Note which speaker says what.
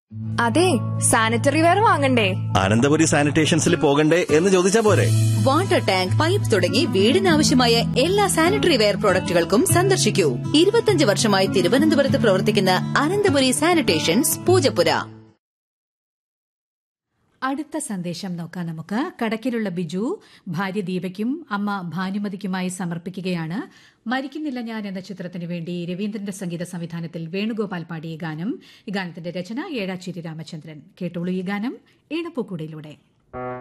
Speaker 1: അതെ sanitary ware വാങ്ങണ്ടേ
Speaker 2: അനന്തപുരി സാനിറ്റേഷൻസിൽ പോകണ്ടേ എന്ന് ചോദിച്ചാ പോരെ
Speaker 3: വാട്ടർ ടാങ്ക് പൈപ്പ് തുടങ്ങി വീടിനാവശ്യമായ എല്ലാ സാനിറ്ററി വെയർ പ്രോഡക്റ്റുകൾക്കും സന്ദർശിക്കൂ ഇരുപത്തിയഞ്ച് വർഷമായി തിരുവനന്തപുരത്ത് പ്രവർത്തിക്കുന്ന അനന്തപുരി സാനിറ്റേഷൻസ് പൂജപ്പുര
Speaker 4: അടുത്ത സന്ദേശം നോക്കാം നമുക്ക് കടക്കിലുള്ള ബിജു ഭാര്യ ദീപയ്ക്കും അമ്മ ഭാനുമതിക്കുമായി സമർപ്പിക്കുകയാണ് മരിക്കുന്നില്ല ഞാൻ എന്ന ചിത്രത്തിനു വേണ്ടി രവീന്ദ്രന്റെ സംഗീത സംവിധാനത്തിൽ വേണുഗോപാൽ പാടിയ ഗാനം ഈ ഗാനത്തിന്റെ രചന ഏഴാച്ചേരി രാമചന്ദ്രൻ കേട്ടോളൂ ഈ ഗാനം ഈണപ്പൂക്കുടയിലൂടെ